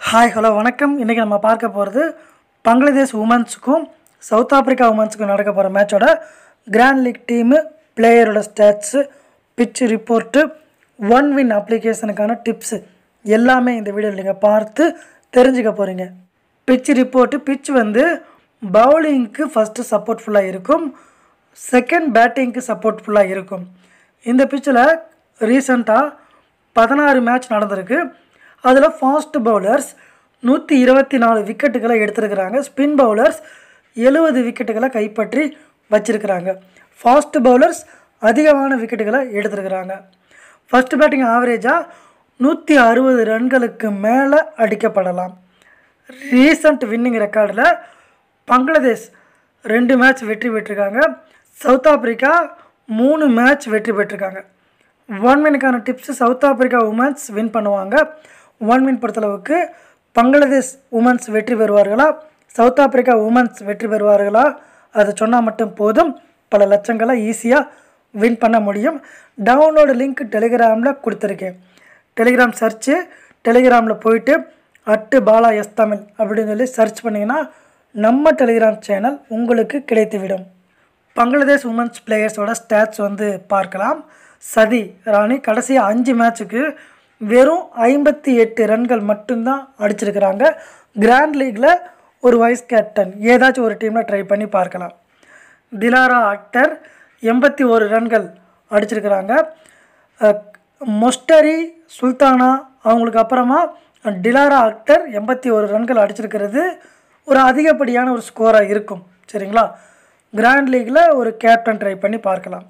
hi hello வணக்கம் இன்றைக்கி நம்ம பார்க்க போகிறது பங்களாதேஷ் உமன்ஸுக்கும் சவுத் ஆப்பிரிக்கா உமன்ஸுக்கும் நடக்க போகிற மேட்சோட கிராண்ட் லீக் டீமு பிளேயரோட stats pitch report one win அப்ளிகேஷனுக்கான டிப்ஸு எல்லாமே இந்த வீடியோவில் நீங்கள் பார்த்து தெரிஞ்சுக்க போகிறீங்க பிச் ரிப்போர்ட்டு பிச் வந்து பவுலிங்க்கு ஃபஸ்ட்டு சப்போர்ட்ஃபுல்லாக இருக்கும் செகண்ட் பேட்டிங்க்கு சப்போர்ட்ஃபுல்லாக இருக்கும் இந்த பிச்சில் ரீசண்டாக பதினாறு மேட்ச் நடந்திருக்கு அதில் ஃபாஸ்ட் பவுலர்ஸ் நூற்றி இருபத்தி நாலு விக்கெட்டுகளை எடுத்திருக்கிறாங்க ஸ்பின் பவுலர்ஸ் எழுபது விக்கெட்டுகளை கைப்பற்றி வச்சிருக்கிறாங்க ஃபாஸ்ட் பவுலர்ஸ் அதிகமான விக்கெட்டுகளை எடுத்திருக்கிறாங்க ஃபஸ்ட் பேட்டிங் ஆவரேஜாக நூற்றி அறுபது ரன்களுக்கு மேலே அடிக்கப்படலாம் ரீசண்ட் வின்னிங் ரெக்கார்டில் பங்களாதேஷ் ரெண்டு மேட்ச் வெற்றி பெற்றிருக்காங்க சவுத் ஆப்பிரிக்கா மூணு மேட்ச் வெற்றி பெற்றிருக்காங்க ஒன் வினுக்கான tips South Africa women win பண்ணுவாங்க ஒன் வின் பொறுத்தளவுக்கு பங்களாதேஷ் உமன்ஸ் வெற்றி பெறுவார்களா சவுத் ஆப்பிரிக்கா உமன்ஸ் வெற்றி பெறுவார்களா அதை சொன்னால் மட்டும் போதும் பல லட்சங்களை ஈஸியாக வின் பண்ண முடியும் டவுன்லோடு லிங்க் டெலிகிராமில் கொடுத்துருக்கேன் டெலிகிராம் சர்ச்சு டெலிகிராமில் போயிட்டு அட்டு பாலா எஸ் தமிழ் அப்படின்னு சொல்லி சர்ச் பண்ணிங்கன்னா நம்ம டெலிகிராம் சேனல் உங்களுக்கு கிடைத்துவிடும் பங்களாதேஷ் உமன்ஸ் பிளேயர்ஸோட ஸ்டாட்ஸ் வந்து பார்க்கலாம் சதி ராணி கடைசி அஞ்சு மேட்ச்சுக்கு வெறும் ஐம்பத்தி எட்டு ரன்கள் மட்டும்தான் அடிச்சிருக்கிறாங்க கிராண்ட் லீக்கில் ஒரு வைஸ் கேப்டன் ஏதாச்சும் ஒரு டீமில் ட்ரை பண்ணி பார்க்கலாம் திலாரா அக்டர் எண்பத்தி ஒரு ரன்கள் அடிச்சிருக்கிறாங்க அஹ், மொஸ்டரி சுல்தானா அவங்களுக்கு அப்புறமா டிலாரா அக்டர் எண்பத்தி ஒரு ரன்கள் அடிச்சிருக்கிறது ஒரு அதிகப்படியான ஒரு ஸ்கோராக இருக்கும் சரிங்களா கிராண்ட் லீக்கில் ஒரு கேப்டன் ட்ரை பண்ணி பார்க்கலாம்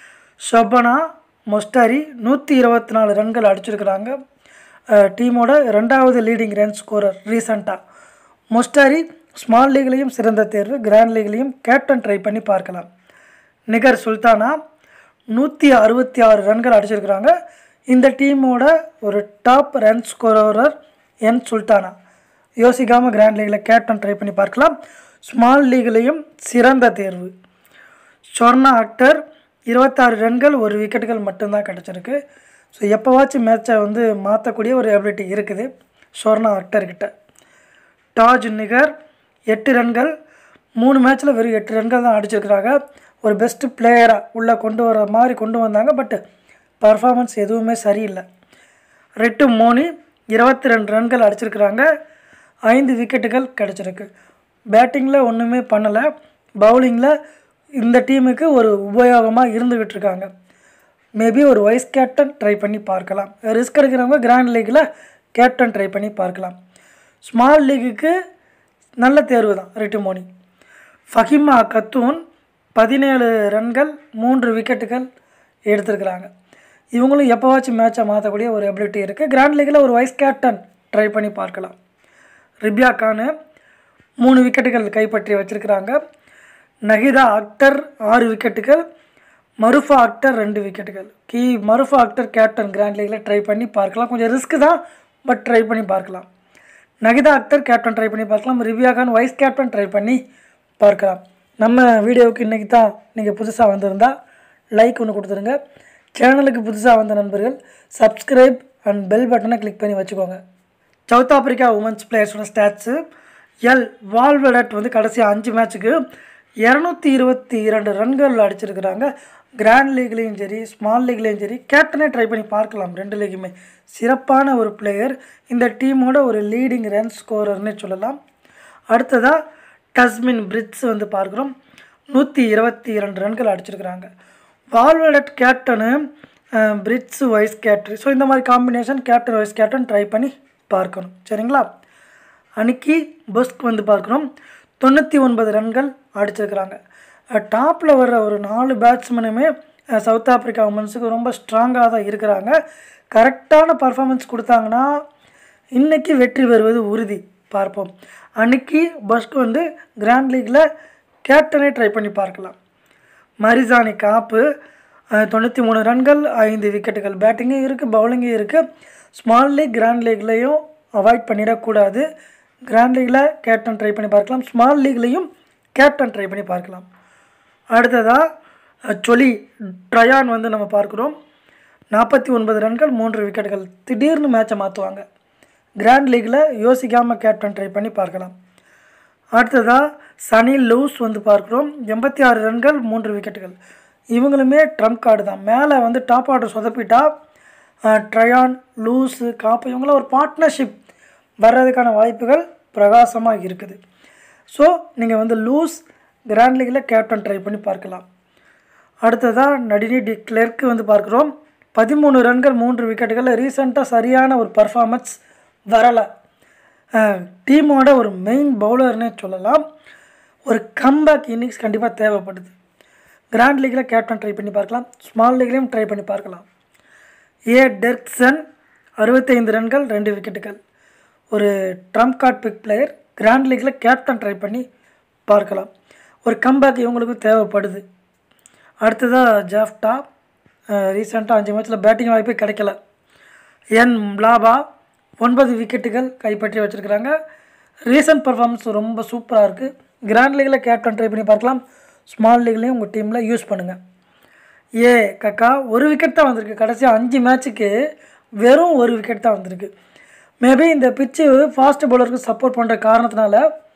ஷொபனா மொஸ்டாரி நூற்றி இருபத்தி நாலு ரன்கள் அடிச்சிருக்கிறாங்க அஹ், டீமோட ரெண்டாவது லீடிங் ரன் ஸ்கோரர் ரீசண்டாக மொஸ்டாரி ஸ்மால் லீக்லேயும் சிறந்த தேர்வு கிராண்ட் லீக்லேயும் கேப்டன் ட்ரை பண்ணி பார்க்கலாம் நிகர் சுல்தானா நூற்றி அறுபத்தி ஆறு ரன்கள் அடிச்சிருக்கிறாங்க இந்த டீமோட ஒரு top run scorer N Sultana யோசிக்காமல் கிராண்ட் லீக்கில் கேப்டன் ட்ரை பண்ணி பார்க்கலாம் ஸ்மால் லீக்லேயும் சிறந்த தேர்வு சொர்ணா அக்டர் இருபத்தாறு ரன்கள் ஒரு விக்கெட்டுகள் மட்டும்தான் கிடச்சிருக்கு ஸோ எப்போவாச்சும் மேட்சை வந்து மாற்றக்கூடிய ஒரு எபிலிட்டி இருக்குது சொர்ணா அக்டர்கிட்ட டாஜ் நிகர் எட்டு ரன்கள் மூணு மேட்ச்சில் வெறும் எட்டு ரன்கள் தான் அடிச்சிருக்கிறாங்க ஒரு பெஸ்ட்டு பிளேயராக உள்ளே கொண்டு வர மாதிரி கொண்டு வந்தாங்க பட் பர்ஃபார்மன்ஸ் எதுவுமே சரியில்லை ரெட்டு மோனி இருபத்தி ரெண்டு ரன்கள் அடிச்சிருக்கிறாங்க ஐந்து விக்கெட்டுகள் கிடச்சிருக்கு பேட்டிங்கில் ஒன்றுமே பண்ணலை பவுலிங்கில் இந்த டீமுக்கு ஒரு உபயோகமாக இருந்துக்கிட்டு இருக்காங்க மேபி ஒரு வைஸ் கேப்டன் ட்ரை பண்ணி பார்க்கலாம் ரிஸ்க் எடுக்கிறவங்க கிராண்ட் லீக்கில் கேப்டன் ட்ரை பண்ணி பார்க்கலாம் ஸ்மால் லீக்குக்கு நல்ல தேர்வு தான் ரிட்டு மோனி ஃபஹிமா கத்தூன் பதினேழு ரன்கள் மூன்று விக்கெட்டுகள் எடுத்திருக்கிறாங்க இவங்களும் எப்போவாச்சும் மேட்சை மாற்றக்கூடிய ஒரு எபிலிட்டி இருக்குது கிராண்ட் லீக்கில் ஒரு வைஸ் கேப்டன் ட்ரை பண்ணி பார்க்கலாம் ரிப்யா கானு மூணு விக்கெட்டுகள் கைப்பற்றி வச்சிருக்கிறாங்க நஹிதா அக்டர் ஆறு விக்கெட்டுகள் மருஃபா அக்டர் ரெண்டு விக்கெட்டுகள் கி மருஃபா அக்டர் கேப்டன் கிராண்ட் லீக்கில் ட்ரை பண்ணி பார்க்கலாம் கொஞ்சம் ரிஸ்க் தான் பட் ட்ரை பண்ணி பார்க்கலாம் நகிதா அக்தர் கேப்டன் ட்ரை பண்ணி பார்க்கலாம் Rubya Khan vice captain try பண்ணி பார்க்கலாம் நம்ம வீடியோவுக்கு இன்றைக்கி தான் நீங்கள் புதுசாக வந்திருந்தால் லைக் ஒன்று கொடுத்துருங்க சேனலுக்கு புதுசாக வந்த நண்பர்கள் சப்ஸ்கிரைப் அண்ட் பெல் பட்டனை கிளிக் பண்ணி வச்சுக்கோங்க சவுத் ஆப்பிரிக்கா உமன்ஸ் பிளேயர்ஸோட ஸ்டாட்ஸு எல் வால்வெடட் வந்து கடைசி அஞ்சு மேட்ச்சுக்கு இரநூத்தி இருபத்தி இரண்டு ரன்கள் அடிச்சிருக்கிறாங்க கிராண்ட் லீக்லேயும் சரி ஸ்மால் லீக்லேயும் சரி கேப்டனே ட்ரை பண்ணி பார்க்கலாம் ரெண்டு லீக்குமே சிறப்பான ஒரு பிளேயர் இந்த டீமோட ஒரு லீடிங் ரன் ஸ்கோரர்னு சொல்லலாம் அடுத்ததாக டஸ்மின் பிரிட்ஸ் வந்து பார்க்குறோம் நூற்றி இருபத்தி இரண்டு ரன்கள் அடிச்சிருக்கிறாங்க Wolvaardt captain Brits vice captain so இந்த மாதிரி combination captain vice captain try பண்ணி பார்க்கணும் சரிங்களா அன்னைக்கு புஸ்க் வந்து பார்க்குறோம் தொண்ணூற்றி ஒன்பது ரன்கள் அடிச்சிருக்கிறாங்க டாப்பில் வர்ற ஒரு நாலு பேட்ஸ்மேனுமே அஹ், சவுத் ஆப்பிரிக்கா உமன்ஸுக்கு ரொம்ப ஸ்ட்ராங்காக தான் இருக்கிறாங்க கரெக்டான பர்ஃபார்மன்ஸ் கொடுத்தாங்கன்னா இன்றைக்கி வெற்றி பெறுவது உறுதி பார்ப்போம் அன்னைக்கு பஸ்க் வந்து கிராண்ட் லீக்கில் கேப்டனே ட்ரை பண்ணி பார்க்கலாம் மரிசானி காப்பு தொண்ணூற்றி மூணு ரன்கள் ஐந்து விக்கெட்டுகள் பேட்டிங்கும் இருக்குது பவுலிங்கும் இருக்குது ஸ்மால் லீக் கிராண்ட் லீக்லேயும் அவாய்ட் பண்ணிடக்கூடாது கிராண்ட் லீக்கில் கேப்டன் ட்ரை பண்ணி பார்க்கலாம் ஸ்மால் லீக்லேயும் கேப்டன் ட்ரை பண்ணி பார்க்கலாம் அடுத்ததாக சொல்லி ட்ரயான் வந்து நம்ம பார்க்குறோம் நாற்பத்தி ஒன்பது ரன்கள் மூன்று விக்கெட்டுகள் திடீர்னு மேட்சை மாற்றுவாங்க கிராண்ட் லீக்கில் யோசிக்காமல் கேப்டன் ட்ரை பண்ணி பார்க்கலாம் அடுத்ததாக சனி லூஸ் வந்து பார்க்குறோம் எண்பத்தி ஆறு ரன்கள் மூன்று விக்கெட்டுகள் இவங்களுமே ட்ரம்ப் கார்டு தான் மேலே வந்து டாப் ஆர்டர் சொதப்பிட்டா அஹ், ட்ரயான் லூஸு காப்பு இவங்களாம் ஒரு பார்ட்னர்ஷிப் வர்றதுக்கான வாய்ப்புகள் பிரகாசமாக இருக்குது ஸோ நீங்கள் வந்து லூஸ் கிராண்ட் லீக்கில் கேப்டன் ட்ரை பண்ணி பார்க்கலாம் அடுத்ததாக நடினி டி கிளர்க்கு வந்து பார்க்குறோம் பதிமூணு ரன்கள் மூன்று விக்கெட்டுகள் ரீசெண்டாக சரியான ஒரு பர்ஃபார்மன்ஸ் வரலை டீமோட ஒரு மெயின் பவுலர்னே சொல்லலாம் ஒரு கம்பேக் இன்னிங்ஸ் கண்டிப்பாக தேவைப்படுது கிராண்ட் லீக்கில் கேப்டன் ட்ரை பண்ணி பார்க்கலாம் ஸ்மால் லீக்லேயும் ட்ரை பண்ணி பார்க்கலாம் ஏ டெர்க்சன் அறுபத்தைந்து ரன்கள் ரெண்டு விக்கெட்டுகள் ஒரு trump card big player grand லீக்கில் கேப்டன் ட்ரை பண்ணி பார்க்கலாம் ஒரு கம்பேக் இவங்களுக்கும் தேவைப்படுது அடுத்ததாக ஜாஃப்டா ரீசெண்டாக அஞ்சு மேட்ச்சில் பேட்டிங் வாய்ப்பே கிடைக்கல என் லாபா ஒன்பது விக்கெட்டுகள் கைப்பற்றி வச்சுருக்கிறாங்க ரீசன்ட் பர்ஃபார்மன்ஸ் ரொம்ப சூப்பராக இருக்குது கிராண்ட் லீக்கில் கேப்டன் ட்ரை பண்ணி பார்க்கலாம் ஸ்மால் லீக்லேயும் உங்கள் டீமில் யூஸ் பண்ணுங்கள் ஏ கக்கா ஒரு விக்கெட் தான் வந்திருக்கு கடைசி அஞ்சு மேட்ச்சுக்கு வெறும் ஒரு விக்கெட் தான் வந்திருக்கு மேபி இந்த பிச்சு ஃபாஸ்ட் பவுலருக்கு சப்போர்ட் பண்ணுற காரணத்தினால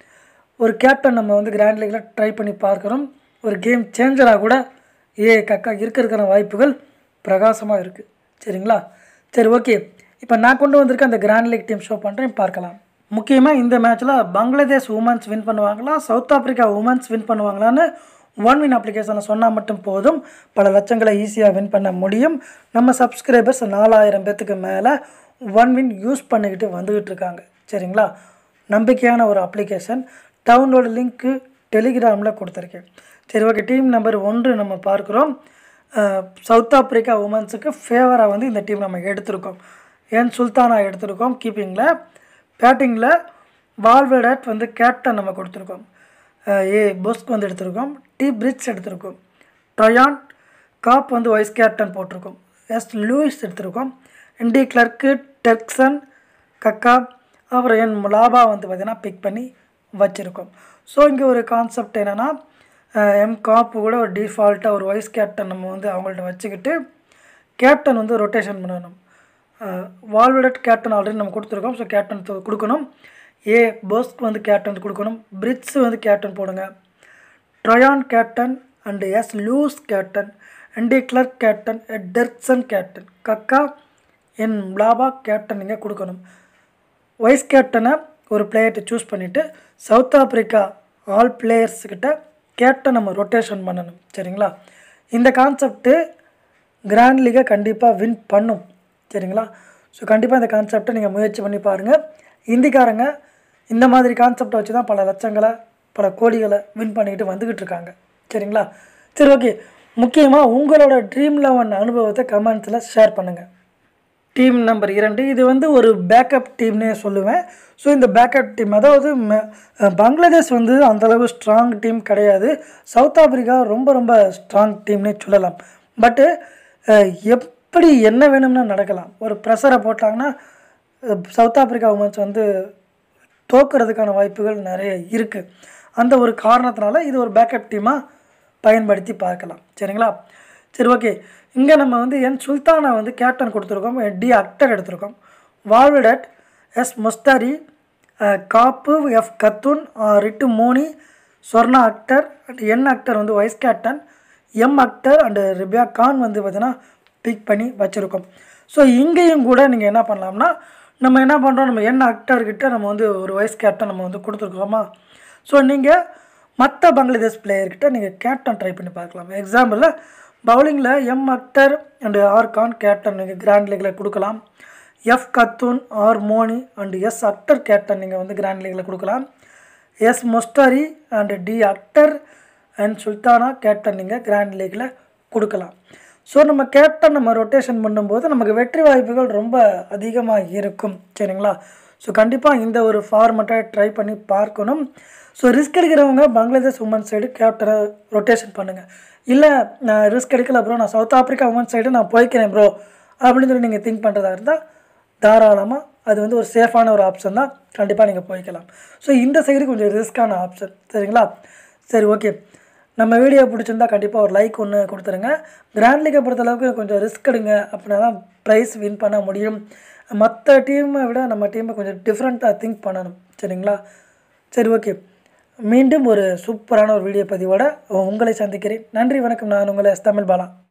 ஒரு கேப்டன் நம்ம வந்து கிராண்ட் லீக்கில் ட்ரை பண்ணி பார்க்குறோம் ஒரு கேம் சேஞ்சராக கூட ஏ கக்கா இருக்கிறதுக்கான வாய்ப்புகள் பிரகாசமாக இருக்குது சரிங்களா சரி ஓகே இப்போ நான் கொண்டு வந்திருக்க அந்த கிராண்ட் லீக் டீம் ஷோ பண்ணுறேன் பார்க்கலாம் முக்கியமாக இந்த மேட்ச்சில் பங்களாதேஷ் உமன்ஸ் வின் பண்ணுவாங்களா சவுத் ஆப்பிரிக்கா உமன்ஸ் வின் பண்ணுவாங்களான்னு ஒன் வின் அப்ளிகேஷனில் சொன்னால் மட்டும் போதும் பல லட்சங்களை ஈஸியாக வின் பண்ண முடியும் நம்ம சப்ஸ்கிரைபர்ஸ் நாலாயிரம் பேத்துக்கு மேலே ஒன் வின் யூஸ் பண்ணிக்கிட்டு வந்துக்கிட்டு இருக்காங்க சரிங்களா நம்பிக்கையான ஒரு அப்ளிகேஷன் டவுன்லோடு லிங்க்கு டெலிகிராமில் கொடுத்துருக்கேன் சரி ஓகே டீம் நம்பர் ஒன்று நம்ம பார்க்குறோம் அஹ், சவுத் ஆப்பிரிக்கா உமன்ஸுக்கு ஃபேவராக வந்து இந்த டீம் நம்ம எடுத்திருக்கோம் ஏன் சுல்தானா எடுத்திருக்கோம் கீப்பிங்கில் பேட்டிங்கில் வால்வெடட் வந்து கேப்டன் நம்ம கொடுத்துருக்கோம் அஹ், ஏ பொஸ்க் வந்து எடுத்திருக்கோம் டி பிரிட்ஜ் எடுத்திருக்கோம் ட்ரயான் காப் வந்து வைஸ் கேப்டன் போட்டிருக்கோம் எஸ் லூயிஸ் எடுத்திருக்கோம் என்டி கிளர்க்கு டெர்க்சன் கக்கா அப்புறம் என் லாபா வந்து பார்த்திங்கன்னா பிக் பண்ணி வச்சுருக்கோம் ஸோ இங்கே ஒரு கான்செப்ட் என்னென்னா எம் காப்பு கூட ஒரு டிஃபால்ட்டாக ஒரு வைஸ் கேப்டன் நம்ம வந்து அவங்கள்ட்ட வச்சுக்கிட்டு கேப்டன் வந்து ரொட்டேஷன் பண்ணணும் வால்வெடட் கேப்டன் ஆல்ரெடி நம்ம கொடுத்துருக்கோம் ஸோ கேப்டன் கொடுக்கணும் ஏ போஸ்க் வந்து கேப்டன் கொடுக்கணும் பிரிட்ஸ் வந்து கேப்டன் போடுங்க Tryon captain and S Luus captain N de Klerk captain Dercksen captain Khaka N Mlaba captain நீங்கள் கொடுக்கணும் வைஸ் கேப்டனை ஒரு பிளேயர்கிட்ட சூஸ் பண்ணிவிட்டு சவுத் ஆப்பிரிக்கா ஆல் பிளேயர்ஸ்கிட்ட கேப்டன் நம்ம ரொட்டேஷன் பண்ணணும் சரிங்களா இந்த கான்செப்ட்டு கிராண்ட் லீகை கண்டிப்பாக வின் பண்ணும் சரிங்களா ஸோ கண்டிப்பாக இந்த கான்செப்டை நீங்கள் முயற்சி பண்ணி பாருங்கள் இந்திக்காரங்க இந்த மாதிரி கான்செப்டை வச்சு தான் பல லட்சங்களை பல கோடிகளை வின் பண்ணிக்கிட்டு வந்துக்கிட்டு இருக்காங்க சரிங்களா சரி ஓகே முக்கியமாக உங்களோட ட்ரீம் லெவன் அனுபவத்தை கமெண்ட்ஸில் ஷேர் பண்ணுங்கள் டீம் நம்பர் இரண்டு இது வந்து ஒரு பேக்கப் டீம்னே சொல்லுவேன் ஸோ இந்த பேக்கப் டீம் அதாவது ம- அஹ் பங்களாதேஷ் வந்து அந்தளவு ஸ்ட்ராங் டீம் கிடையாது சவுத் ஆப்பிரிக்கா ரொம்ப ரொம்ப ஸ்ட்ராங் டீம்னே சொல்லலாம் பட்டு எப்படி என்ன வேணும்னா நடக்கலாம் ஒரு ப்ரெஷரை போட்டாங்கன்னா அஹ், சவுத் ஆப்பிரிக்கா உமன்ஸ் வந்து தோக்கிறதுக்கான வாய்ப்புகள் நிறைய இருக்குது அந்த ஒரு காரணத்தினால இது ஒரு பேக்கப் டீமாக பயன்படுத்தி பார்க்கலாம் சரிங்களா சரி ஓகே இங்கே நம்ம வந்து என் சுல்தானா வந்து கேப்டன் கொடுத்துருக்கோம் டி அக்டர் எடுத்திருக்கோம் வால்விடட் எஸ் முஸ்தாரி அஹ், காப்பு எஃப் கத்துன் அஹ், ரிட்டு மோனி ஸ்வர்ணா அக்டர் அண்ட் என் அக்டர் வந்து vice captain M Akter and Rubya Khan வந்து பார்த்தீங்கன்னா பிக் பண்ணி வச்சுருக்கோம் ஸோ இங்கேயும் கூட நீங்கள் என்ன பண்ணலாம்னா நம்ம என்ன பண்ணுறோம் நம்ம என்ன அக்டர்கிட்ட நம்ம வந்து ஒரு வைஸ் கேப்டன் நம்ம வந்து கொடுத்துருக்கோமா ஸோ நீங்கள் மற்ற பங்களாதேஷ் பிளேயர்கிட்ட நீங்கள் கேப்டன் ட்ரை பண்ணி பார்க்கலாம் எக்ஸாம்பிளில் பவுலிங்கில் M Akter and R Khan captain நீங்கள் கிராண்ட் லீக்கில் கொடுக்கலாம் F Khatun R Moni and S Akter captain நீங்கள் வந்து கிராண்ட் லீக்கில் கொடுக்கலாம் S Mustary and T Akter and Sultana captain நீங்கள் கிராண்ட் லீக்கில் கொடுக்கலாம் ஸோ நம்ம கேப்டன் நம்ம ரொட்டேஷன் பண்ணும்போது நமக்கு வெற்றி வாய்ப்புகள் ரொம்ப அதிகமாக இருக்கும் சரிங்களா ஸோ கண்டிப்பாக இந்த ஒரு ஃபார்மெட்டை ட்ரை பண்ணி பார்க்கணும் ஸோ ரிஸ்க் எடுக்கிறவங்க பங்களாதேஷ் உமன் சைடு கேப்டனை ரொட்டேஷன் பண்ணுங்கள் இல்லை நான் ரிஸ்க் எடுக்கல ப்ரோ நான் சவுத் ஆப்பிரிக்கா உமன் சைடு நான் போய்க்கிறேன் ப்ரோ அப்படின்னு சொல்லி நீங்கள் திங்க் பண்ணுறதா இருந்தால் தாராளமாக அது வந்து ஒரு சேஃபான ஒரு ஆப்ஷன் தான் கண்டிப்பாக நீங்கள் போய்க்கலாம் ஸோ இந்த சைடு கொஞ்சம் ரிஸ்க்கான ஆப்ஷன் சரிங்களா சரி ஓகே நம்ம வீடியோ பிடிச்சிருந்தா கண்டிப்பாக ஒரு லைக் ஒன்று கொடுத்துருங்க கிராண்ட் லீக்கை பொறுத்தளவுக்கு கொஞ்சம் ரிஸ்க் எடுங்க அப்படின்னா தான் ப்ரைஸ் வின் பண்ண முடியும் மற்ற டீமை விட நம்ம டீமை கொஞ்சம் டிஃப்ரெண்ட்டாக திங்க் பண்ணணும் சரிங்களா சரி ஓகே மீண்டும் ஒரு சூப்பரான ஒரு வீடியோ பதிவோட உங்களை சந்திக்கிறேன் நன்றி வணக்கம் நான் உங்களை எஸ் தமிழ் பாலா